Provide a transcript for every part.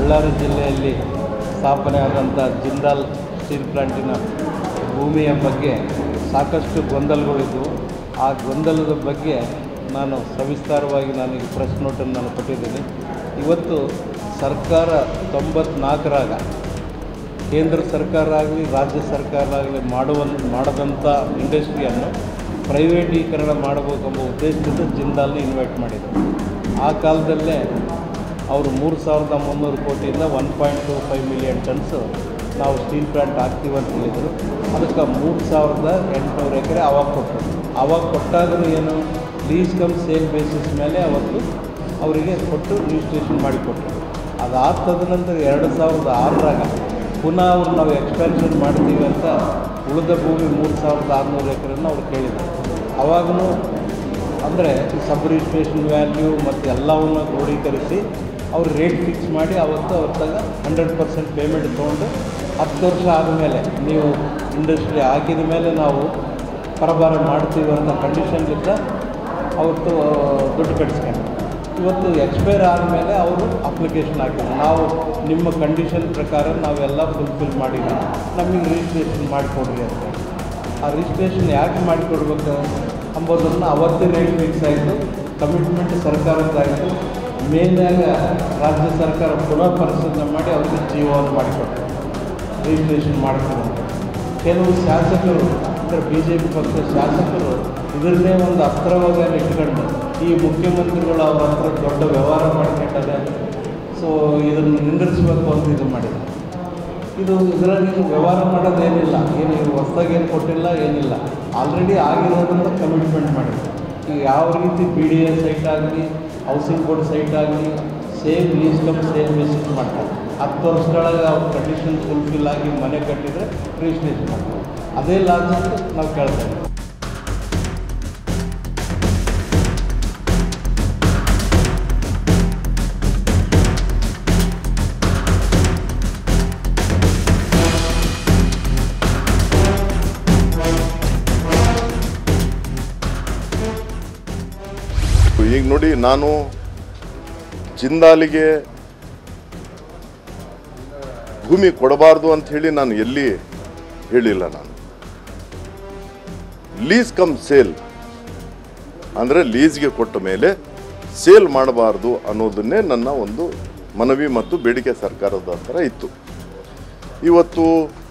ಬಳ್ಳಾರಿ ಜಿಲ್ಲೆಯಲ್ಲಿ ಸ್ಥಾಪನೆ ಆದಂಥ ಜಿಂದಾಲ್ ಸ್ಟೀಲ್ ಪ್ಲಾಂಟಿನ ಭೂಮಿಯ ಬಗ್ಗೆ ಸಾಕಷ್ಟು ಗೊಂದಲಗಳಿದ್ವು ಆ ಗೊಂದಲದ ಬಗ್ಗೆ ನಾನು ಸವಿಸ್ತಾರವಾಗಿ ನಾನೀಗ ಪ್ರೆಸ್ ನೋಟನ್ನು ನಾನು ಕೊಟ್ಟಿದ್ದೀನಿ ಇವತ್ತು ಸರ್ಕಾರ ತೊಂಬತ್ನಾಲ್ಕರಾಗ ಕೇಂದ್ರ ಸರ್ಕಾರ ಆಗಲಿ ರಾಜ್ಯ ಸರ್ಕಾರ ಆಗಲಿ ಮಾಡುವ ಮಾಡದಂಥ ಇಂಡಸ್ಟ್ರಿಯನ್ನು ಪ್ರೈವೇಟೀಕರಣ ಮಾಡಬೇಕೆಂಬ ಉದ್ದೇಶದಿಂದ ಜಿಂದಾಲ್ನ ಇನ್ವೈಟ್ ಮಾಡಿದರು ಆ ಕಾಲದಲ್ಲೇ ಅವರು ಮೂರು ಸಾವಿರದ ಮುನ್ನೂರು ಕೋಟಿಯಿಂದ one point two five million tons ನಾವು ಸ್ಟೀಲ್ ಪ್ಲಾಂಟ್ ಹಾಕ್ತೀವಿ ಅಂತ ಹೇಳಿದರು ಅದಕ್ಕೆ ಮೂರು ಸಾವಿರದ ಎಂಟುನೂರು ಎಕರೆ ಅವಾಗ ಕೊಟ್ಟರು ಅವಾಗ ಕೊಟ್ಟಾದರೂ ಏನು ಲೀಸ್ ಕಮ್ ಸೇಲ್ ಬೇಸಿಸ್ ಮೇಲೆ ಅವತ್ತು ಅವರಿಗೆ ಕೊಟ್ಟು ರಿಜಿಸ್ಟ್ರೇಷನ್ ಮಾಡಿಕೊಟ್ರು ಅದಾದ ತದನಂತರ ಎರಡು ಸಾವಿರದ ಆರರಾಗ ಪುನಃ ಅವ್ರು ನಾವು ಎಕ್ಸ್ಪೆನ್ಷನ್ ಮಾಡ್ತೀವಿ ಅಂತ ಉಳಿದ ಭೂಮಿ ಮೂರು ಸಾವಿರದ ಆರುನೂರು ಎಕರೆನ ಅವ್ರು ಕೇಳಿದರು ಅವಾಗೂ ಅಂದರೆ ಸಬ್ ರಿಜಿಸ್ಟ್ರೇಷನ್ ವ್ಯಾಲ್ಯೂ ಮತ್ತು ಎಲ್ಲವನ್ನು ಕ್ರೋಢೀಕರಿಸಿ ಅವ್ರು ರೇಟ್ ಫಿಕ್ಸ್ ಮಾಡಿ ಅವತ್ತು ಅವ್ರ ತಗ ಹಂಡ್ರೆಡ್ ಪರ್ಸೆಂಟ್ ಪೇಮೆಂಟ್ ತೊಗೊಂಡು ಹತ್ತು ವರ್ಷ ಆದಮೇಲೆ ನೀವು ಇಂಡಸ್ಟ್ರಿ ಹಾಕಿದ ಮೇಲೆ ನಾವು ಪರಭಾರ ಮಾಡ್ತೀವಿ ಅಂತ ಕಂಡೀಷನ್ಲಿದ್ದ ಅವತ್ತು ದುಡ್ಡು ಕಟ್ಸ್ಕೊಂಡು ಇವತ್ತು ಎಕ್ಸ್ಪೈರ್ ಆದಮೇಲೆ ಅವರು ಅಪ್ಲಿಕೇಶನ್ ಹಾಕಿದ್ರು ನಾವು ನಿಮ್ಮ ಕಂಡೀಷನ್ ಪ್ರಕಾರ ನಾವೆಲ್ಲ ಫುಲ್ಫಿಲ್ ಮಾಡಿದ್ವಿ ನಮಗೆ ರಿಜಿಸ್ಟ್ರೇಷನ್ ಮಾಡಿಕೊಡ್ರಿ ಅಂತ ಹೇಳಿ. ಆ ರಿಜಿಸ್ಟ್ರೇಷನ್ ಯಾಕೆ ಮಾಡಿಕೊಡ್ಬೇಕು ಅಂಬೋದನ್ನು ಅವತ್ತೇ ರೇಟ್ ಫಿಕ್ಸ್ ಆಯಿತು ಕಮಿಟ್ಮೆಂಟ್ ಸರ್ಕಾರದ್ದಾಯಿತು ಮೇಲಾಗ ರಾಜ್ಯ ಸರ್ಕಾರ ಪುನಃ ಪರಿಶೀಲನೆ ಮಾಡಿ ಅವ್ರಿಗೆ ಜೀವವನ್ನು ಮಾಡಿಕೊಟ್ರು ರಿಜಿಸ್ಟ್ರೇಷನ್ ಮಾಡ್ತಾರೆ ಅಂತ. ಕೆಲವು ಶಾಸಕರು ಅಂದರೆ ಬಿ ಜೆ ಪಿ ಪಕ್ಷದ ಶಾಸಕರು ಇದನ್ನೇ ಒಂದು ಅಸ್ತ್ರವಾಗಿ ಇಟ್ಕೊಂಡು ಈ ಮುಖ್ಯಮಂತ್ರಿಗಳು ಅವ್ರ ಹತ್ರ ದೊಡ್ಡ ವ್ಯವಹಾರ ಮಾಡ್ಕೊಂಡಾರೆ ಸೊ ಇದನ್ನು ನಿಂದಿರಿಸಬೇಕು ಅಂತ ಇದು ಮಾಡಿದ್ದಾರೆ ಇದು ಇದರಲ್ಲಿ ವ್ಯವಹಾರ ಮಾಡೋದೇನಿಲ್ಲ ಏನು ಹೊಸ್ದಾಗಿ ಏನು ಕೊಟ್ಟಿಲ್ಲ ಏನಿಲ್ಲ ಆಲ್ರೆಡಿ ಆಗಿರೋದ್ರಿಂದ ಕಮಿಟ್ಮೆಂಟ್ ಮಾಡಿದ್ರು ಈಗ ಯಾವ ರೀತಿ ಬಿ ಡಿ ಎ ಸೈಟ್ ಆಗಲಿ ಹೌಸಿಂಗ್ ಬೋರ್ಡ್ ಸೈಟ್ ಆಗಲಿ same lease come same message ಮಾಡ್ತಾರೆ ಹತ್ತು ವರ್ಷದೊಳಗೆ ಅವ್ರ ಕಂಡೀಷನ್ ಫುಲ್ಫಿಲ್ ಆಗಿ ಮನೆ ಕಟ್ಟಿದರೆ ರಿಜಿಸ್ಟ್ರೇಷನ್ ಮಾಡ್ತಾರೆ ಅದೇ ಲಾಜಿಕ್ ನಾವು ಕೇಳ್ತಾ ಇದ್ದೀವಿ ಈಗ ನೋಡಿ ನಾನು ಜಿಂದಾಲಿಗೆ ಭೂಮಿ ಕೊಡಬಾರ್ದು ಅಂತ ಹೇಳಿ ನಾನು ಎಲ್ಲಿ ಹೇಳಿಲ್ಲ ನಾನು ಲೀಸ್ ಕಮ್ ಸೇಲ್ ಅಂದರೆ ಲೀಸ್ಗೆ ಕೊಟ್ಟ ಮೇಲೆ ಸೇಲ್ ಮಾಡಬಾರ್ದು ಅನ್ನೋದನ್ನೇ ನನ್ನ ಒಂದು ಮನವಿ ಮತ್ತು ಬೇಡಿಕೆ ಸರ್ಕಾರದ ಹತ್ರ ಇತ್ತು ಇವತ್ತು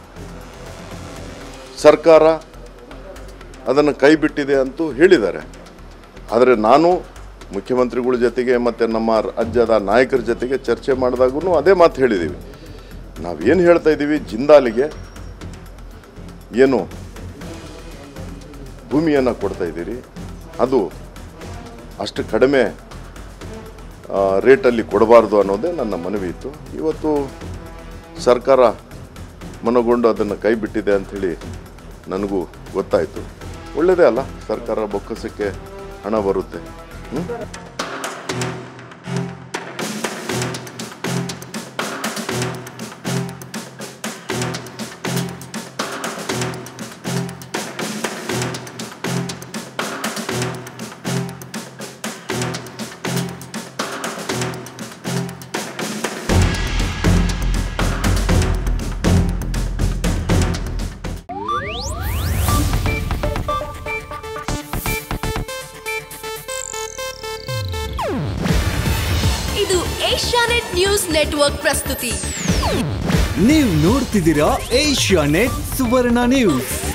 ಸರ್ಕಾರ ಅದನ್ನು ಕೈ ಬಿಟ್ಟಿದೆ ಅಂತೂ ಹೇಳಿದ್ದಾರೆ ಆದರೆ ನಾನು ಮುಖ್ಯಮಂತ್ರಿಗಳ ಜೊತೆಗೆ ಮತ್ತು ನಮ್ಮ ರಾಜ್ಯದ ನಾಯಕರ ಜೊತೆಗೆ ಚರ್ಚೆ ಮಾಡಿದಾಗೂ ಅದೇ ಮಾತು ಹೇಳಿದ್ದೀವಿ ನಾವೇನು ಹೇಳ್ತಾ ಇದ್ದೀವಿ ಜಿಂದಾಲಿಗೆ ಏನು ಭೂಮಿಯನ್ನು ಕೊಡ್ತಾ ಇದ್ದೀರಿ ಅದು ಅಷ್ಟು ಕಡಿಮೆ ಆ, ರೇಟಲ್ಲಿ ಕೊಡಬಾರ್ದು ಅನ್ನೋದೇ ನನ್ನ ಮನವಿ ಇತ್ತು ಇವತ್ತು ಸರ್ಕಾರ ಮನಗೊಂಡು ಅದನ್ನು ಕೈ ಬಿಟ್ಟಿದೆ ಅಂಥೇಳಿ ನನಗೂ ಗೊತ್ತಾಯಿತು ಒಳ್ಳೆಯದೇ ಅಲ್ಲ ಸರ್ಕಾರ ಬೊಕ್ಕಸಕ್ಕೆ ಹಣ ಬರುತ್ತೆ ಹ್ಮ್? ಇದು ಏಷ್ಯಾನೆಟ್ ನ್ಯೂಸ್ ನೆಟ್ವರ್ಕ್ ಪ್ರಸ್ತುತಿ ನೀವು ನೋಡ್ತಿದ್ದೀರಾ ಏಷ್ಯಾ ನೆಟ್ ಸುವರ್ಣ ನ್ಯೂಸ್